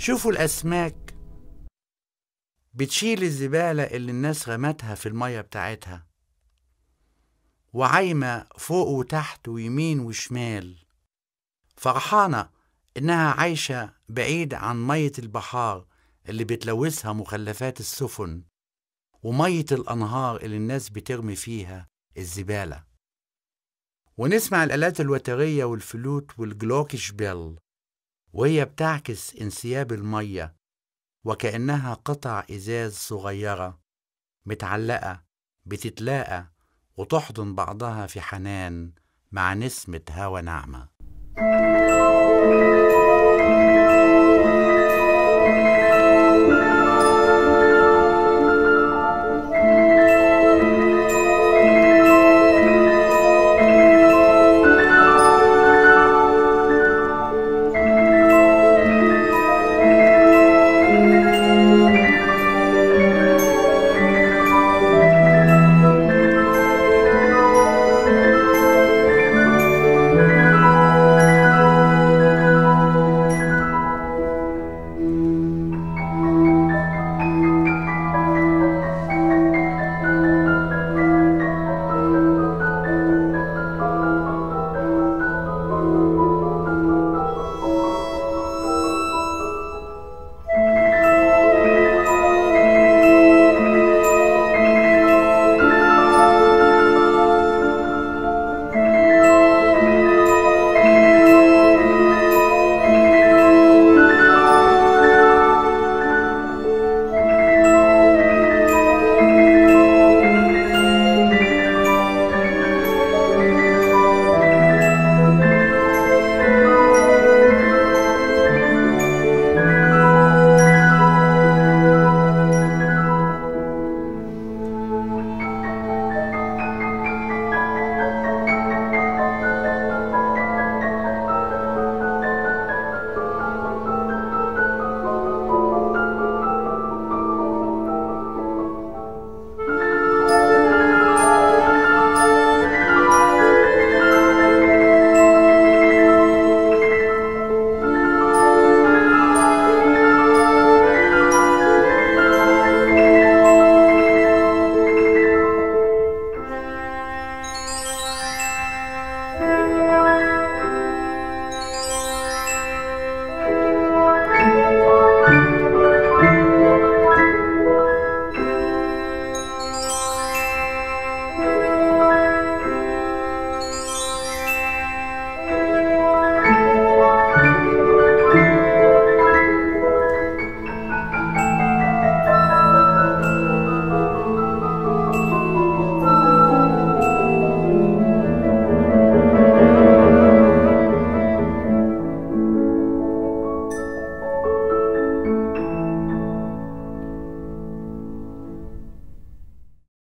شوفوا الأسماك بتشيل الزبالة اللي الناس رمتها في المية بتاعتها وعايمة فوق وتحت ويمين وشمال فرحانة إنها عايشة بعيد عن مية البحار اللي بتلوثها مخلفات السفن ومية الأنهار اللي الناس بترمي فيها الزبالة ونسمع الآلات الوترية والفلوت والجلوكش بيل وهي بتعكس انسياب المية وكأنها قطع إزاز صغيرة متعلقة بتتلاقى وتحضن بعضها في حنان مع نسمة هوا ناعمة